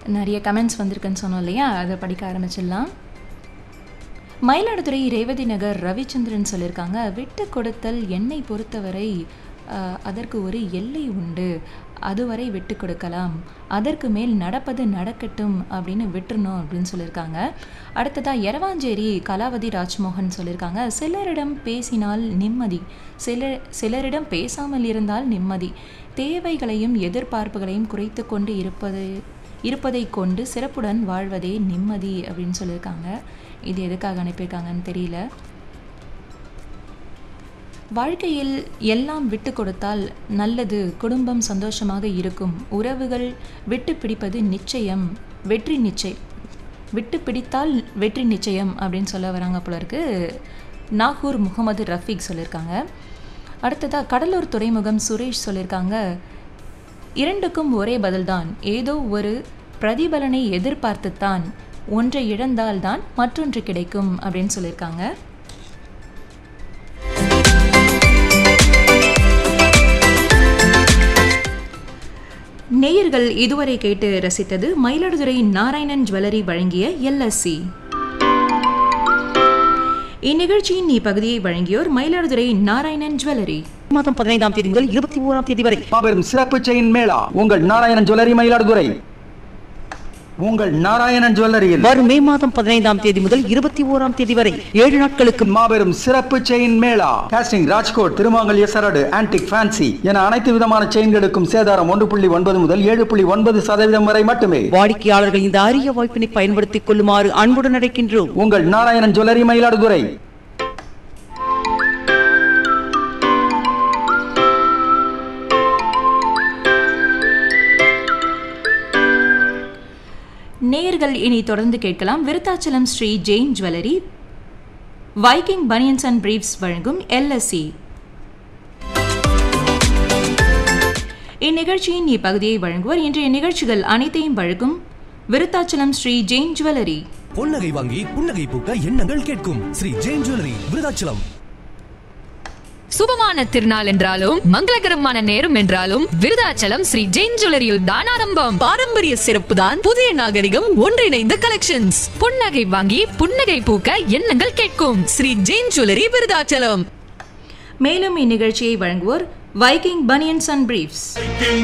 நிறைய கமெண்ட்ஸ் வந்திருக்குன்னு சொன்னோம் இல்லையா அதை படிக்க ஆரம்பிச்சிடலாம் மயிலாடுதுறை ரேவதி நகர் ரவிச்சந்திரன் சொல்லியிருக்காங்க விட்டு கொடுத்தல் என்னை பொறுத்தவரை அஹ், அதற்கு ஒரு எல்லை உண்டு அதுவரை விட்டு கொடுக்கலாம் அதற்கு மேல் நடப்பது நடக்கட்டும் அப்படின்னு விட்டுறணும் அப்படின்னு சொல்லியிருக்காங்க அடுத்ததாக எரவாஞ்சேரி கலாவதி ராஜ்மோகன் சொல்லியிருக்காங்க சிலரிடம் பேசினால் நிம்மதி சில சிலரிடம் பேசாமல் இருந்தால் நிம்மதி தேவைகளையும் எதிர்பார்ப்புகளையும் குறைத்து கொண்டு இருப்பது இருப்பதை கொண்டு சிறப்புடன் வாழ்வதே நிம்மதி அப்படின்னு சொல்லியிருக்காங்க இது எதுக்காக அனுப்பியிருக்காங்கன்னு தெரியல வாழ்க்கையில் எல்லாம் விட்டு கொடுத்தால் நல்லது குடும்பம் சந்தோஷமாக இருக்கும் உறவுகள் விட்டு பிடிப்பது நிச்சயம் வெற்றி நிச்சயம் விட்டு பிடித்தால் வெற்றி நிச்சயம் அப்படின்னு சொல்ல வராங்க போல இருக்கு நாகூர் முகமது ரஃபீக் சொல்லியிருக்காங்க அடுத்ததாக கடலூர் துறைமுகம் சுரேஷ் சொல்லியிருக்காங்க இரண்டுக்கும் ஒரே பதில்தான் ஏதோ ஒரு பிரதிபலனை எதிர்பார்த்துத்தான் ஒன்றை இழந்தால்தான் மற்றொன்று கிடைக்கும் அப்படின்னு சொல்லியிருக்காங்க நேயர்கள் இதுவரை கேட்டு ரசித்தது மயிலாடுதுறை நாராயணன் ஜுவல்லரி வழங்கிய எல்எஸ்சி இந்நிகழ்ச்சியின் இப்பகுதியை வழங்கியோர் மயிலாடுதுறை நாராயணன் ஜுவல்லரி மாதம் பதினைந்தாம் தேதி முதல் இருபத்தி ஓராம் தேதி வரை மாபெரும் சிறப்பு செயின் மேளா உங்கள் நாராயணன் ஜுவல்லரி மயிலாடுதுறை உங்கள் நாராயணன் ஜுவல்லரியில் வரும் மே மாதம் பதினைந்தாம் தேதி முதல் இருபத்தி ஓராம் தேதி வரை ஏழு நாட்களுக்கு மாபெரும் சிறப்பு செயின் மேளா காஸ்டிங் ராஜ்கோட் திருமாங்கல்ய சரடு ஆன்டிக் ஃபேன்சி என அனைத்து விதமான செயின்களுக்கும் சேதாரம் ஒன்று புள்ளி ஒன்பது முதல் ஏழு புள்ளி ஒன்பது சதவீதம் வரை மட்டுமே வாடிக்கையாளர்கள் இந்த அரிய வாய்ப்பினை பயன்படுத்திக் கொள்ளுமாறு அன்புடன் அழைக்கின்றோம் உங்கள் நாராயணன் ஜுவல்லரி மயிலாடுதுறை நேயர்கள் இனி தொடர்ந்து கேட்கலாம் Virudhachalam Sri Jain jewellery Viking banians and briefs வழங்கும் எல்எஸ்சி இந்நிகழ்ச்சியின் இப்பகுதியை வழங்குவோர் இன்றைய நிகழ்ச்சிகள் அனைத்தையும் வழங்கும் விருத்தாச்சலம் ஸ்ரீ ஜெயின் ஜுவல்லரி பொன்னகை வாங்கி புன்னகை பூக்க எண்ணங்கள் கேட்கும் ஸ்ரீ ஜெயின் ஜுவல்லரி விருதாச்சலம் சுபமான திருநாள் என்றாலும் மங்களகரமான நேரம் என்றாலும் விருதாச்சலம் ஸ்ரீ ஜெயின் ஜுவல்லரியில் தான் ஆரம்பம் பாரம்பரிய சிறப்பு தான் புதிய நாகரிகம் ஒன்றிணைந்த கலெக்ஷன்ஸ் புன்னகை வாங்கி புன்னகை பூக்க எண்ணங்கள் கேட்கும் ஸ்ரீ ஜெயின் ஜுவல்லரி விருதாச்சலம் மேலும் இந்நிகழ்ச்சியை வழங்குவோர் வைக்கிங் பனியன்ஸ் அண்ட் பிரீஃப்ஸ்